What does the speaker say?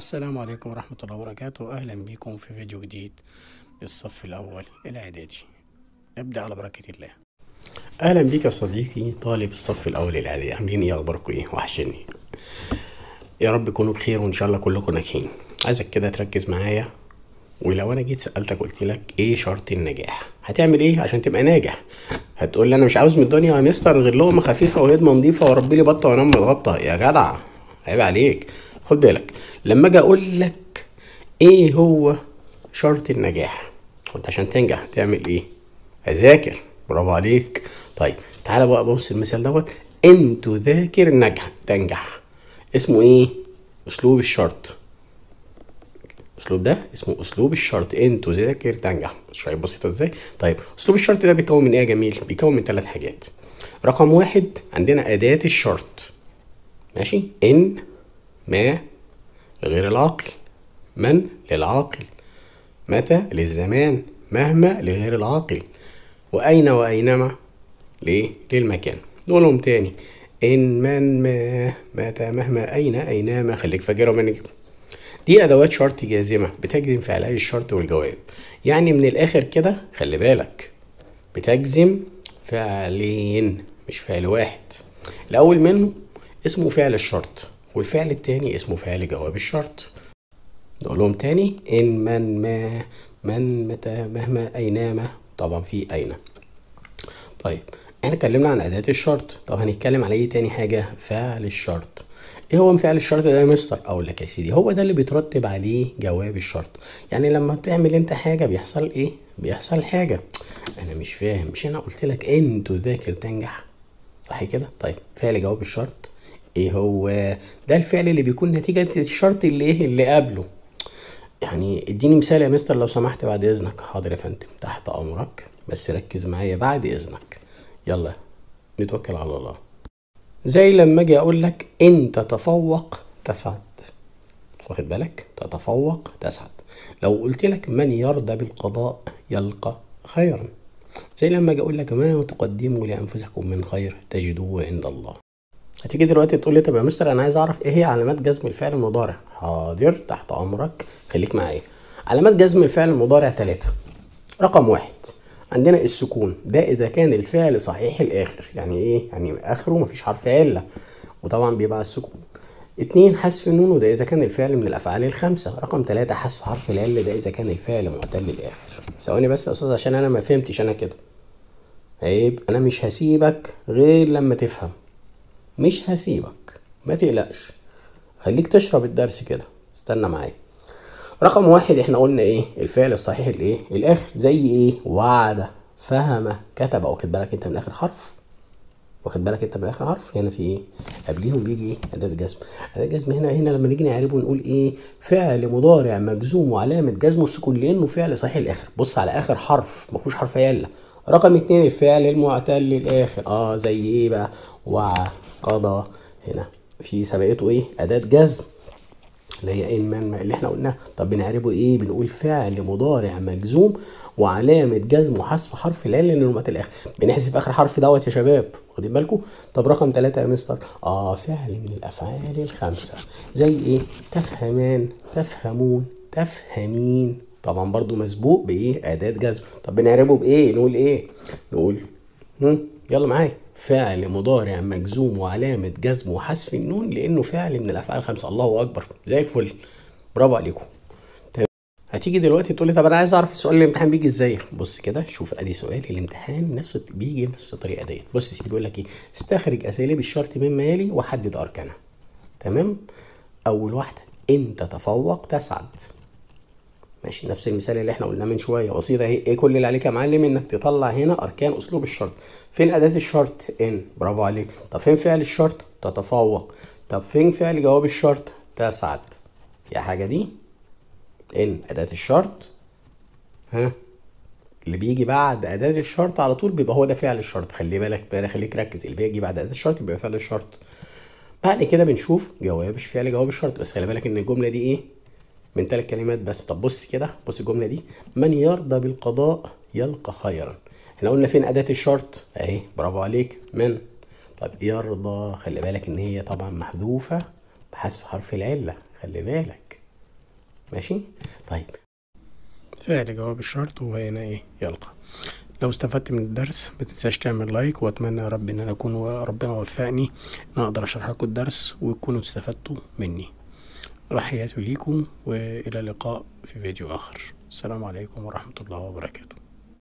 السلام عليكم ورحمة الله وبركاته أهلا بكم في فيديو جديد للصف الأول الإعدادي نبدأ على بركة الله أهلا بك يا صديقي طالب الصف الأول الإعدادي عاملين إيه أخباركم إيه وحشني يا رب تكونوا بخير وإن شاء الله كلكم ناجحين عايزك كده تركز معايا ولو أنا جيت سألتك قلت لك إيه شرط النجاح هتعمل إيه عشان تبقى ناجح هتقول لي أنا مش عاوز من الدنيا يا مستر غير لقمة خفيفة وهدمة نضيفة وأربي لي بطة وأنام متغطى يا جدع عيب عليك خد بالك لما اجي اقول لك ايه هو شرط النجاح وانت عشان تنجح تعمل ايه اذاكر برافو عليك طيب تعالى بقى بص المثال دوت ان تذاكر نجح تنجح اسمه ايه اسلوب الشرط الاسلوب ده اسمه اسلوب الشرط ان تذاكر تنجح شايف بسيطه ازاي طيب اسلوب الشرط ده بيتكون من ايه يا جميل بيتكون من ثلاث حاجات رقم واحد عندنا اداه الشرط ماشي ان ما غير العقل من للعاقل متى للزمان مهما لغير العاقل وأين وأينما ليه للمكان نقولهم تاني إن من ما متى مهما أين أينما خليك فاكرهم منك دي أدوات شرط جازمة بتجزم فعلي الشرط والجواب يعني من الآخر كده خلي بالك بتجزم فعلين مش فعل واحد الأول منه اسمه فعل الشرط والفعل التاني اسمه فعل جواب الشرط نقولهم تاني إن من ما من متى مهما أينما طبعا في أين طيب احنا اتكلمنا عن أداة الشرط طب هنتكلم على ايه تاني حاجة فعل الشرط ايه هو فعل الشرط ده يا مستر اقول لك يا سيدي هو ده اللي بيترتب عليه جواب الشرط يعني لما بتعمل انت حاجة بيحصل ايه بيحصل حاجة انا مش فاهم مش انا قلت لك ان تذاكر تنجح صح كده طيب فعل جواب الشرط ايه هو ده الفعل اللي بيكون نتيجة الشرط اللي ايه اللي قبله يعني اديني مثال يا مستر لو سمحت بعد اذنك حاضر يا فندم تحت امرك بس ركز معايا بعد اذنك يلا نتوكل على الله زي لما اجي اقول لك ان تتفوق تسعد واخد بالك تتفوق تسعد لو قلت لك من يرضى بالقضاء يلقى خيرا زي لما اجي اقول لك ما تقدموا لانفسكم من خير تجدوه عند الله هتيجي دلوقتي تقول لي طب يا مستر انا عايز اعرف ايه هي علامات جزم الفعل المضارع حاضر تحت امرك خليك معايا علامات جزم الفعل المضارع ثلاثة رقم واحد عندنا السكون ده اذا كان الفعل صحيح الاخر يعني ايه يعني اخره مفيش حرف عله وطبعا بيبقى السكون اتنين حذف النون وده اذا كان الفعل من الافعال الخمسه رقم ثلاثة حذف حرف العله ده اذا كان الفعل معتل الاخر ثواني بس يا استاذ عشان انا ما فهمتش انا كده عيب انا مش هسيبك غير لما تفهم مش هسيبك ما تقلقش خليك تشرب الدرس كده استنى معايا رقم واحد احنا قلنا ايه الفعل الصحيح الايه الاخر زي ايه وعد فهم كتب واخد بالك انت من اخر حرف واخد بالك انت من اخر حرف هنا في ايه قبليهم بيجي ايه اداه جزم اداه جزم هنا هنا لما نيجي نعربه نقول ايه فعل مضارع مجزوم وعلامه جزمه السكون لانه فعل صحيح الاخر بص على اخر حرف ما فيهوش حرف يلا رقم اتنين الفعل المعتل الاخر اه زي ايه بقى وعى قضى هنا في سبقته ايه اداه جزم اللي هي ان من اللي احنا قلناه طب بنعربه ايه بنقول فعل مضارع مجزوم وعلامه جزم وحذف حرف العين لانه مات الاخر بنحذف اخر حرف دوت يا شباب واخدين بالكم طب رقم ثلاثة يا مستر اه فعل من الافعال الخمسه زي ايه تفهمان تفهمون تفهمين طبعا برضو مسبوق بايه اداه جزم طب بنعربه بايه نقول ايه نقول هم. يلا معايا فعل مضارع مجزوم وعلامة جزم وحذف النون لأنه فعل من الأفعال الخمسة الله أكبر زي الفل برافو عليكم طيب هتيجي دلوقتي تقول لي طب أنا عايز أعرف السؤال الامتحان بيجي إزاي بص كده شوف أدي سؤال الامتحان نفس بيجي نفس الطريقة ديت بص يا سيدي بيقول لك إيه استخرج أساليب الشرط مما يلي وحدد أركانها تمام أول واحدة إن تتفوق تسعد ماشي نفس المثال اللي احنا قلناه من شويه بسيطه اهي ايه كل اللي عليك يا معلم انك تطلع هنا اركان اسلوب الشرط فين اداه الشرط ان برافو عليك طب فين فعل الشرط تتفوق طب فين فعل جواب الشرط تسعد في حاجه دي ان اداه الشرط ها اللي بيجي بعد اداه الشرط على طول بيبقى هو ده فعل الشرط خلي بالك بقى خليك ركز اللي بيجي بعد اداه الشرط بيبقى فعل الشرط بعد كده بنشوف جواب فعل جواب الشرط بس خلي بالك ان الجمله دي ايه من ثلاث كلمات بس طب بص كده بص الجمله دي من يرضى بالقضاء يلقى خيرا احنا قلنا فين اداه الشرط اهي برافو عليك من طب يرضى خلي بالك ان هي طبعا محذوفه بحذف حرف العله خلي بالك ماشي طيب فعل جواب الشرط وهو هنا ايه يلقى لو استفدت من الدرس متنساش تعمل لايك واتمنى يا رب ان انا اكون ربنا وفقني ان اقدر اشرح لكم الدرس وتكونوا استفدتوا مني تحياتي ليكم والى اللقاء في فيديو اخر السلام عليكم ورحمة الله وبركاته